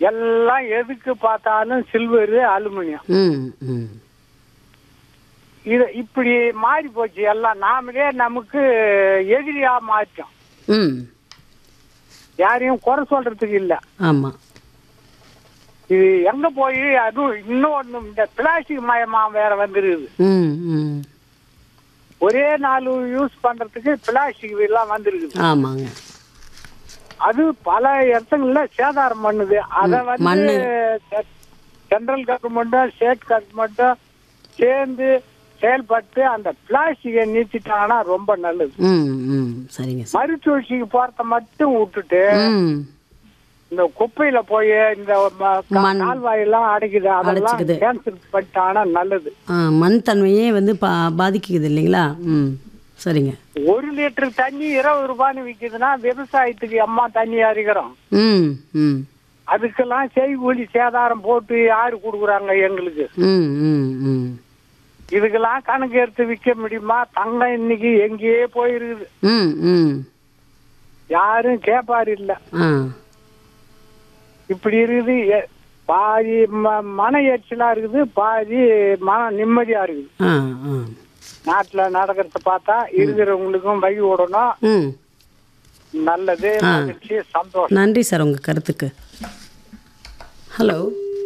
எல்லாம் எதுக்கு பார்த்தாலும் சில்வரு அலுமினியம் ம் ம் இது இப்படி மாறி போச்சு எல்லாம் நாமளே நமக்கு எதிரியா மாற்றோம் ம் யாரையும் குறை சொல்றதுக்கு இல்ல ஆமாம் இது எங்க போய் அதுவும் இன்னொன்னு இந்த பிளாஸ்டிக் மயமா வேற வந்துருக்குது ம் ம் ஒரே நாள் யூஸ் பண்றதுக்கு பிளாஸ்டிக் எல்லாம் வந்திருக்குது ஆமாங்க அது பல இடத்துங்கள்ல சேதாரம் பண்ணுது அத வந்து மண்ணு. சென்ட்ரல் கவர்மெண்ட்டும் ஸ்டேட் கவர்மெண்ட்டும் சேர்ந்து செயல்பட்டு அந்த பிளாஸ்டிக்கை நீக்கிட்டாங்கன்னா ரொம்ப நல்லது ம் ம் சரிங்க சார் மறுசுழற்சிக்கு போறத மட்டும் விட்டுட்டு ம் இந்த குப்பையில போய் இந்த ம- கா- மண். கால்வாயெல்லாம் அடைக்குது அதெல்லாம் அடைச்சுக்குது. கேன்சல் பண்ணிட்டாங்கன்னா நல்லது ஆ மண் தன்மையே வந்து பா பாதிக்குது இல்லைங்களா ம் சரிங்க ஒரு லிட்டர் தண்ணி இருபது ரூபான்னு விக்குதுன்னா விவசாயத்துக்கு அம்மா தண்ணி அறிகிறோம் ம் ம் அதுக்கெல்லாம் செய்கூலி சேதாரம் போட்டு யாரு கொடுக்குறாங்க எங்களுக்கு ம் ம் ம் இதுக்கெல்லாம் கணக்கு எடுத்து விற்க முடியுமா தங்கம் இன்னைக்கு எங்கேயே போயிருக்குது ம் ம் யாரும் கேட்பாரு இல்ல ஆ இப்படி இருக்குது எ- பாதி ம- மன எரிச்சலா இருக்குது பாதி மன நிம்மதியா இருக்குது ஆ ஆ நாட்டுல நடக்கிறத பார்த்தா இருக்கிறவங்களுக்கும் வழி விடணும் ம் நல்லது மகிழ்ச்சி சந்தோஷம் நன்றி சார் உங்கள் கருத்துக்கு ஹலோ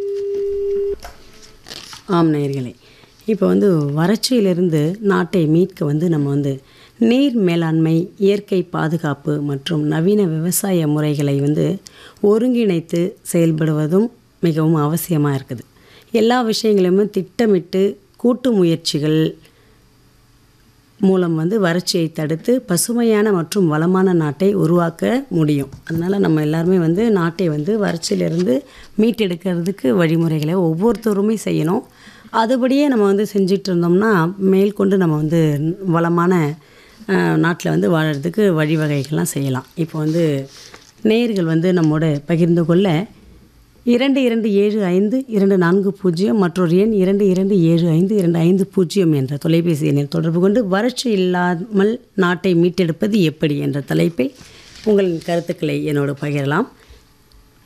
ஆம் நேயர்களே இப்போ வந்து வறட்சியிலிருந்து நாட்டை மீட்க வந்து நம்ம வந்து நீர் மேலாண்மை இயற்கை பாதுகாப்பு மற்றும் நவீன விவசாய முறைகளை வந்து ஒருங்கிணைத்து செயல்படுவதும் மிகவும் அவசியமாக இருக்குது எல்லா விஷயங்களையுமே திட்டமிட்டு கூட்டு முயற்சிகள் மூலம் வந்து வறட்சியை தடுத்து பசுமையான மற்றும் வளமான நாட்டை உருவாக்க முடியும் அதனால் நம்ம எல்லாருமே வந்து நாட்டை வந்து வறட்சியிலிருந்து மீட்டெடுக்கிறதுக்கு வழிமுறைகளை ஒவ்வொருத்தருமே செய்யணும் அதுபடியே நம்ம வந்து செஞ்சிட்டு இருந்தோம்னா மேற்கொண்டு நம்ம வந்து வளமான நாட்டில் வந்து வாழறதுக்கு வழிவகைகள்லாம் செய்யலாம் இப்போ வந்து நேயர்கள் வந்து நம்மோட பகிர்ந்து கொள்ள இரண்டு இரண்டு ஏழு ஐந்து இரண்டு நான்கு பூஜ்ஜியம் மற்றொரு எண் இரண்டு இரண்டு ஏழு ஐந்து இரண்டு ஐந்து பூஜ்ஜியம் என்ற தொலைபேசி எண்ணில் தொடர்பு கொண்டு வறட்சி இல்லாமல் நாட்டை மீட்டெடுப்பது எப்படி என்ற தலைப்பில் உங்களின் கருத்துக்களை என்னோடு பகிரலாம்